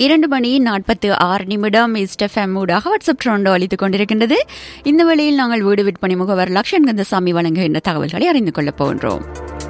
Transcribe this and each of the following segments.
இரண்டு மணி நாற்பத்து ஆறு நிமிடம் இஸ்டெஃப்எம் ஊடாக வாட்ஸ்அப் ட்ரோண்டோ அளித்துக் கொண்டிருக்கின்றது இந்த வேளையில் நாங்கள் வீடு விற்பனை முகவர் லக்ஷன் கந்தசாமி வழங்குகின்ற தகவல்களை அறிந்து கொள்ளப் போகின்றோம்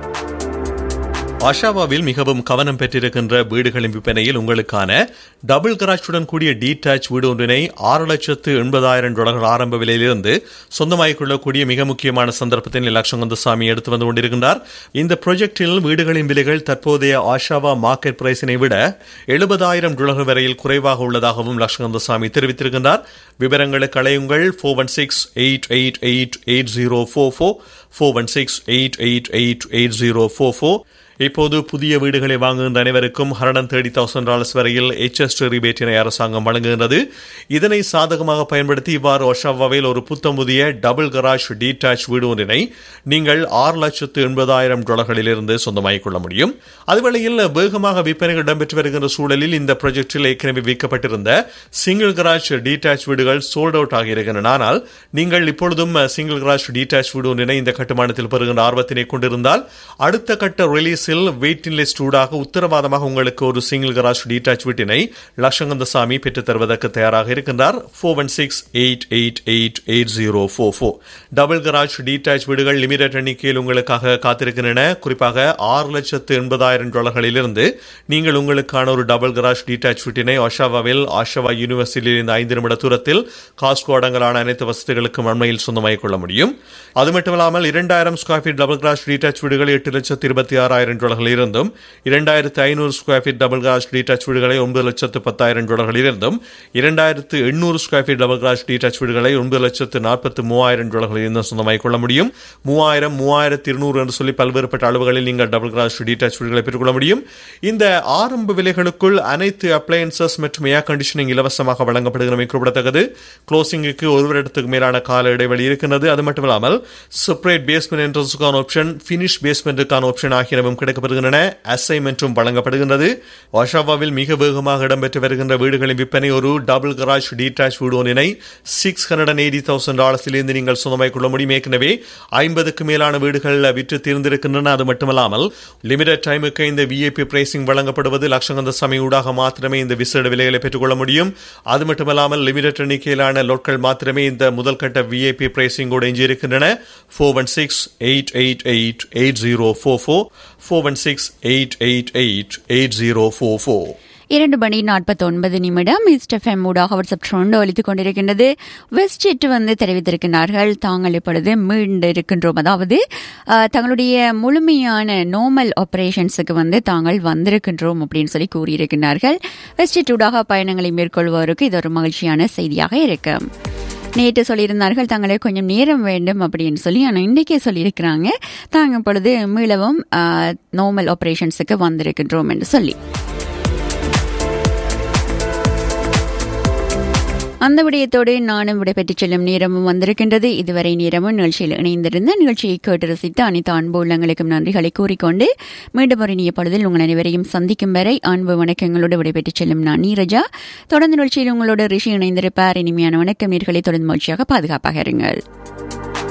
ஆஷாவாவில் மிகவும் கவனம் பெற்றிருக்கின்ற வீடுகளின் விற்பனையில் உங்களுக்கான டபுள் கராஜுடன் கூடிய டீடாச் வீடு ஒன்றினை ஆறு லட்சத்து எண்பதாயிரம் டாலர்கள் ஆரம்ப விலையிலிருந்து சொந்தமாகிக் கொள்ளக்கூடிய மிக முக்கியமான சந்தர்ப்பத்தில் லட்சங்கந்தசாமி எடுத்து வந்து கொண்டிருக்கின்றார் இந்த ப்ராஜெக்டில் வீடுகளின் விலைகள் தற்போதைய ஆஷாவா மார்க்கெட் பிரைஸினை விட எழுபதாயிரம் டாலர்கள் வரையில் குறைவாக உள்ளதாகவும் லட்சங்கந்தசாமி தெரிவித்திருக்கின்றார் விவரங்களுக்கு அழையுங்கள் four one six eight eight eight eight zero four four four one six eight eight eight eight zero four four இப்போது புதிய வீடுகளை வாங்குகின்ற அனைவருக்கும் ஹண்ட்ரட் தேர்ட்டி தௌசண்ட் டாலர்ஸ் வரையில் எச்எஸ் ரிபேட்டினை அரசாங்கம் வழங்குகின்றது இதனை சாதகமாக பயன்படுத்தி இவ்வாறு ஒஷாவாவில் ஒரு புத்தம் புதிய டபுள் கராஜ் டீடாச் வீடு ஒன்றினை நீங்கள் ஆறு லட்சத்து எண்பதாயிரம் டாலர்களிலிருந்து சொந்தமாகிக் கொள்ள முடியும் அதுவேளையில் வேகமாக விற்பனைகள் இடம்பெற்று வருகின்ற சூழலில் இந்த ப்ராஜெக்டில் ஏற்கனவே விற்கப்பட்டிருந்த சிங்கிள் கராஜ் டீடாச் வீடுகள் சோல்ட் அவுட் ஆகியிருக்கின்றன ஆனால் நீங்கள் இப்பொழுதும் சிங்கிள் கராஜ் டீடாச் வீடு ஒன்றினை இந்த கட்டுமானத்தில் பெறுகின்ற ஆர்வத்தினை கொண்டிருந்தால் அடுத்த கட்ட ரிலீஸ் பிரைஸில் வெயிட்டிங் லிஸ்ட் ஊடாக உத்தரவாதமாக உங்களுக்கு ஒரு சிங்கிள் கராஜ் டீடாச் வீட்டினை லட்சங்கந்தசாமி பெற்றுத் தருவதற்கு தயாராக இருக்கின்றார் four one six eight eight eight eight zero four four double garage detach வீடுகள் லிமிடெட் எண்ணிக்கையில் உங்களுக்காக காத்திருக்கின்றன குறிப்பாக ஆறு லட்சத்து எண்பதாயிரம் டாலர்களிலிருந்து நீங்கள் உங்களுக்கான ஒரு டபுள் கராஜ் டீடாச் வீட்டினை ஒஷாவாவில் ஆஷாவா யூனிவர்சிட்டியில் இந்த ஐந்து நிமிட தூரத்தில் காஸ்கோ அடங்கலான அனைத்து வசதிகளுக்கும் அண்மையில் சொந்தமாகிக் கொள்ள முடியும் அது மட்டுமில்லாமல் இரண்டாயிரம் square feet double garage detach வீடுகள் எட்டு லட்சத்து இருபத்தி ஆறாயிரம் டாலர்கள் இருந்தும் இரண்டாயிரத்து ஐநூறு square feet double garage detach வீடுகளை ஒன்பது லட்சத்து பத்தாயிரம் டாலர்கள் இருந்தும் இரண்டாயிரத்து எண்ணூறு square feet double garage detach வீடுகளை ஒன்பது லட்சத்து நாற்பத்து மூவாயிரம் டாலர்கள் இருந்தும் சொந்தமாகிக் கொள்ள முடியும் மூவாயிரம் மூவாயிரத்து இருநூறு என்று சொல்லி பல்வேறுபட்ட அளவுகளில் நீங்கள் டபுள் கிராஸ் டீடாச் வீடுகளை பெற்றுக்கொள்ள முடியும் இந்த ஆரம்ப விலைகளுக்குள் அனைத்து அப்ளையன்சஸ் மற்றும் ஏர் கண்டிஷனிங் இலவசமாக வழங்கப்படுகிறமை குறிப்பிடத்தக்கது க்ளோசிங்குக்கு ஒரு வருடத்துக்கு மேலான கால இடைவெளி இருக்கின்றது அது மட்டுமில்லாமல் செப்பரேட் பேஸ்மெண்ட் என்ட்ரன்ஸுக்கான ஆப்ஷன் ஃபினிஷ் பேஸ்மெண்ட்டுக்கான ஆப்ஷன் ஆகியனவும் கிடைக்கப்படுகின்றன அசைன்மெண்ட்டும் வழங்கப்படுகின்றது ஒஷாவாவில் மிக வேகமாக இடம்பெற்று வருகின்ற வீடுகளின் விற்பனை ஒரு டபுள் கராஜ் டீடாச் வீடு ஒன்றினை six hundred and eighty thousand டாலர்ஸிலிருந்து நீங்கள் சொந்தமாய் கொள்ள முடியும் ஏற்கனவே ஐம்பதுக்கு மேலான வீடுகள் விற்று தீர்ந்திருக்கின்றன அது மட்டுமல்லாமல் லிமிடெட் டைமுக்கு இந்த விஐபி பிரைசிங் வழங்கப்படுவது லட்சங்கந்த சமய ஊடாக மாத்திரமே இந்த விசேட விலைகளை பெற்றுக்கொள்ள முடியும் அது மட்டுமல்லாமல் லிமிடெட் எண்ணிக்கையிலான லோட்கள் மாத்திரமே இந்த முதல் கட்ட விஐபி பிரைசிங்கோடு எஞ்சியிருக்கின்றன four one six eight eight eight eight zero four four four one six eight eight eight eight zero four four இரண்டு மணி நாற்பத்தி ஒன்பது நிமிடம் இஸ்டெஃப்எம் ஊடாக வாட்ஸ்அப் ட்ரோண்டோ அளித்துக் கொண்டிருக்கின்றது வெஸ்ட் ஜெட் வந்து தெரிவித்திருக்கிறார்கள் தாங்கள் இப்பொழுது மீண்டு இருக்கின்றோம் அதாவது தங்களுடைய முழுமையான நோமல் ஆபரேஷன்ஸுக்கு வந்து தாங்கள் வந்திருக்கின்றோம் அப்படின்னு சொல்லி கூறியிருக்கிறார்கள் வெஸ்ட் ஜெட் ஊடாக பயணங்களை மேற்கொள்வோருக்கு இது ஒரு மகிழ்ச்சியான செய்தியாக இருக்கும் நேற்று சொல்லியிருந்தார்கள் தங்களை கொஞ்சம் நேரம் வேண்டும் அப்படின்னு சொல்லி ஆனால் இன்றைக்கே சொல்லியிருக்கிறாங்க தாங்க இப்பொழுது மீளவும் நோமல் ஆபரேஷன்ஸுக்கு வந்திருக்கின்றோம் என்று சொல்லி அந்த விடயத்தோடு நானும் விடைபெற்றுச் செல்லும் நேரமும் வந்திருக்கின்றது இதுவரை நேரமும் நிகழ்ச்சியில் இணைந்திருந்த நிகழ்ச்சியை கேட்டு ரசித்த அனைத்து அன்பு உள்ளங்களுக்கும் நன்றிகளை கூறிக்கொண்டு மீண்டும் ஒரு இனிய பொழுதில் உங்கள் அனைவரையும் சந்திக்கும் வரை அன்பு வணக்கங்களோடு விடைபெற்றுச் செல்லும் நான் நீரஜா தொடர்ந்து நிகழ்ச்சியில் உங்களோட ரிஷி இணைந்திருப்பார் இனிமையான வணக்கம் நீர்களை தொடர்ந்து மகிழ்ச்சியாக பாதுகாப்பாக இருங்கள்